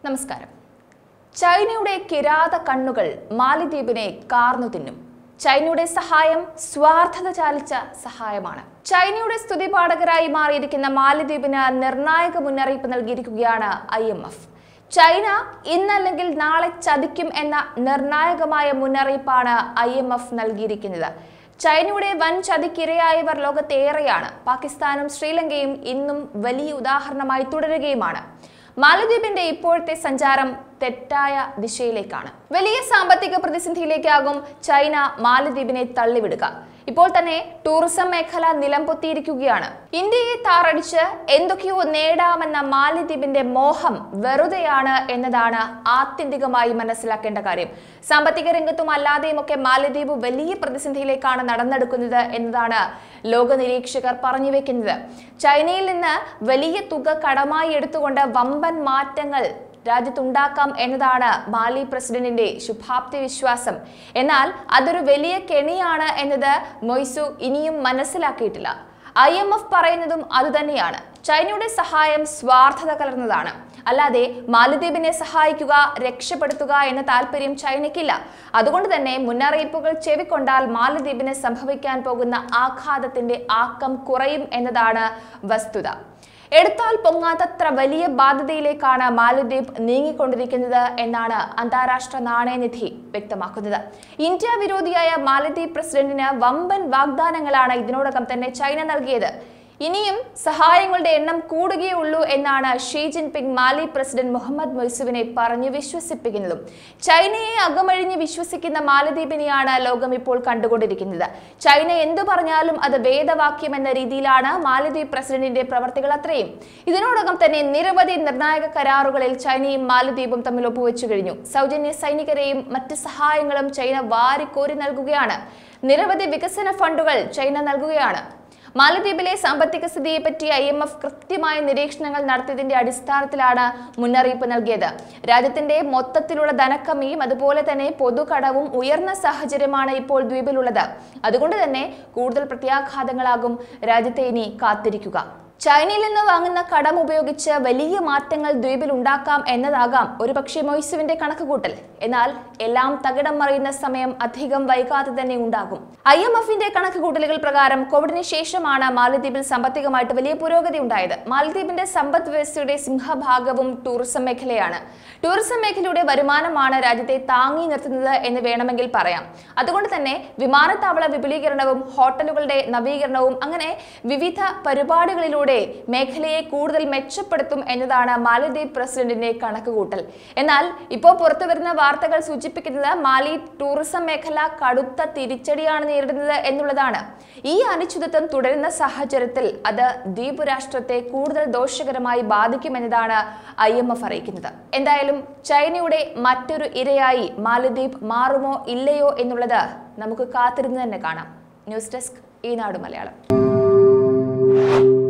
നമസ്കാരം ചൈനയുടെ കിരാത കണ്ണുകൾ മാലിദ്വീപിനെ കാർന്നു തിന്നും ചൈനയുടെ സഹായം സ്വാർത്ഥത ചാലിച്ച സഹായമാണ് ചൈനയുടെ സ്തുതിപാഠകരായി മാറിയിരിക്കുന്ന മാലിദ്വീപിന് നിർണായക മുന്നറിയിപ്പ് നൽകിയിരിക്കുകയാണ് ഐ എം എഫ് ചൈന ഇന്നല്ലെങ്കിൽ നാളെ ചതിക്കും എന്ന നിർണായകമായ മുന്നറിയിപ്പാണ് ഐ എം എഫ് നൽകിയിരിക്കുന്നത് ചൈനയുടെ വൻ ചതിക്കിരയായവർ ലോകത്തേറെയാണ് പാകിസ്ഥാനും ശ്രീലങ്കയും ഇന്നും വലിയ ഉദാഹരണമായി തുടരുകയുമാണ് മാലദ്വീപിന്റെ ഇപ്പോഴത്തെ സഞ്ചാരം തെറ്റായ ദിശയിലേക്കാണ് വലിയ സാമ്പത്തിക പ്രതിസന്ധിയിലേക്കാകും ചൈന മാലദ്വീപിനെ തള്ളിവിടുക ഇപ്പോൾ തന്നെ ടൂറിസം മേഖല നിലംപൊത്തിയിരിക്കുകയാണ് ഇന്ത്യയെ താറടിച്ച് എന്തൊക്കെയോ നേടാമെന്ന മാലദ്വീപിന്റെ മോഹം വെറുതെയാണ് എന്നതാണ് ആത്യന്തികമായി മനസ്സിലാക്കേണ്ട കാര്യം സാമ്പത്തിക രംഗത്തും അല്ലാതെയും ഒക്കെ മാലദ്വീപ് വലിയ പ്രതിസന്ധിയിലേക്കാണ് നടന്നെടുക്കുന്നത് എന്നതാണ് ലോക നിരീക്ഷകർ പറഞ്ഞു വെക്കുന്നത് ചൈനയിൽ നിന്ന് വലിയ തുക കടമായി എടുത്തുകൊണ്ട് വമ്പൻ മാറ്റങ്ങൾ രാജ്യത്തുണ്ടാക്കാം എന്നതാണ് മാലി പ്രസിഡന്റിന്റെ ശുഭാപ്തി വിശ്വാസം എന്നാൽ അതൊരു വലിയ കെണിയാണ് എന്നത് മൊയ്സു ഇനിയും മനസ്സിലാക്കിയിട്ടില്ല ഐ എം എഫ് പറയുന്നതും അതുതന്നെയാണ് ചൈനയുടെ സഹായം സ്വാർത്ഥത കലർന്നതാണ് അല്ലാതെ മാലദ്വീപിനെ സഹായിക്കുക രക്ഷപ്പെടുത്തുക എന്ന താല്പര്യം ചൈനയ്ക്കില്ല അതുകൊണ്ട് തന്നെ മുന്നറിയിപ്പുകൾ ചെവിക്കൊണ്ടാൽ മാലദ്വീപിന് സംഭവിക്കാൻ പോകുന്ന ആഘാതത്തിന്റെ ആക്കം കുറയും എന്നതാണ് വസ്തുത എടുത്താൽ പൊങ്ങാത്തത്ര വലിയ ബാധ്യതയിലേക്കാണ് മാലദ്വീപ് നീങ്ങിക്കൊണ്ടിരിക്കുന്നത് എന്നാണ് അന്താരാഷ്ട്ര നാണയനിധി വ്യക്തമാക്കുന്നത് ഇന്ത്യ വിരോധിയായ മാലദ്വീപ് പ്രസിഡന്റിന് വമ്പൻ വാഗ്ദാനങ്ങളാണ് ഇതിനോടകം തന്നെ ചൈന നൽകിയത് ഇനിയും സഹായങ്ങളുടെ എണ്ണം കൂടുകയുള്ളൂ എന്നാണ് Xi Jinping Mali president Muhammad മൊയ്സുവിനെ പറഞ്ഞു വിശ്വസിപ്പിക്കുന്നതും ചൈനയെ അകമഴിഞ്ഞ് വിശ്വസിക്കുന്ന മാലദ്വീപിനെയാണ് ലോകം ഇപ്പോൾ കണ്ടുകൊണ്ടിരിക്കുന്നത് ചൈന എന്തു പറഞ്ഞാലും അത് വേദവാക്യം എന്ന രീതിയിലാണ് മാലദ്വീപ് പ്രസിഡന്റിന്റെ പ്രവർത്തികൾ അത്രയും ഇതിനോടകം തന്നെ നിരവധി നിർണായക കരാറുകളിൽ ചൈനയും മാലദ്വീപും തമ്മിൽ ഒപ്പുവെച്ചു കഴിഞ്ഞു സൗജന്യ സൈനികരെയും മറ്റ് സഹായങ്ങളും ചൈന വാരിക്കോരി നൽകുകയാണ് നിരവധി വികസന ഫണ്ടുകൾ ചൈന നൽകുകയാണ് മാലദ്വീപിലെ സാമ്പത്തിക സ്ഥിതിയെപ്പറ്റി ഐ എം എഫ് കൃത്യമായ നിരീക്ഷണങ്ങൾ നടത്തിയതിന്റെ അടിസ്ഥാനത്തിലാണ് മുന്നറിയിപ്പ് നൽകിയത് രാജ്യത്തിന്റെ മൊത്തത്തിലുള്ള ധനക്കമ്മിയും അതുപോലെ തന്നെ പൊതുകടവും ഉയർന്ന സാഹചര്യമാണ് ഇപ്പോൾ ദ്വീപിലുള്ളത് അതുകൊണ്ട് തന്നെ കൂടുതൽ പ്രത്യാഘാതങ്ങളാകും രാജ്യത്തെ ഇനി കാത്തിരിക്കുക ചൈനയിൽ നിന്ന് വാങ്ങുന്ന കടം ഉപയോഗിച്ച് വലിയ മാറ്റങ്ങൾ ദ്വീപിൽ ഉണ്ടാക്കാം എന്നതാകാം ഒരുപക്ഷെ മൊയ്സുവിന്റെ കണക്കുകൂട്ടൽ എന്നാൽ എല്ലാം തകിടം മറിയുന്ന സമയം അധികം വൈകാതെ തന്നെ ഉണ്ടാകും ഐ എം എഫിന്റെ കണക്കുകൂട്ടലുകൾ പ്രകാരം കോവിഡിന് ശേഷമാണ് മാലദ്വീപിൽ സാമ്പത്തികമായിട്ട് വലിയ പുരോഗതി ഉണ്ടായത് മാലദ്വീപിന്റെ സമ്പദ് വ്യവസ്ഥയുടെ സിംഹഭാഗവും ടൂറിസം മേഖലയാണ് ടൂറിസം മേഖലയുടെ വരുമാനമാണ് രാജ്യത്തെ താങ്ങി നിർത്തുന്നത് എന്ന് വേണമെങ്കിൽ പറയാം അതുകൊണ്ട് തന്നെ വിമാനത്താവള വിപുലീകരണവും ഹോട്ടലുകളുടെ നവീകരണവും അങ്ങനെ വിവിധ പരിപാടികളിലൂടെ മേഖലയെ കൂടുതൽ മെച്ചപ്പെടുത്തും എന്നതാണ് മാലദ്വീപ് പ്രസിഡന്റിന്റെ കണക്കുകൂട്ടൽ എന്നാൽ ഇപ്പോൾ പുറത്തുവരുന്ന വാർത്തകൾ സൂചിപ്പിക്കുന്നത് മാലി ടൂറിസം മേഖല കടുത്ത തിരിച്ചടിയാണ് നേരിടുന്നത് എന്നുള്ളതാണ് ഈ അനിശ്ചിതത്വം തുടരുന്ന സാഹചര്യത്തിൽ അത് ദ്വീപ് രാഷ്ട്രത്തെ കൂടുതൽ ദോഷകരമായി ബാധിക്കുമെന്നതാണ് ഐ എം എഫ് അറിയിക്കുന്നത് എന്തായാലും ചൈനയുടെ മറ്റൊരു ഇരയായി മാലദ്വീപ് മാറുമോ ഇല്ലയോ എന്നുള്ളത് നമുക്ക് കാത്തിരുന്ന് തന്നെ കാണാം ന്യൂസ് ഡെസ്ക് ഈ നാട് മലയാളം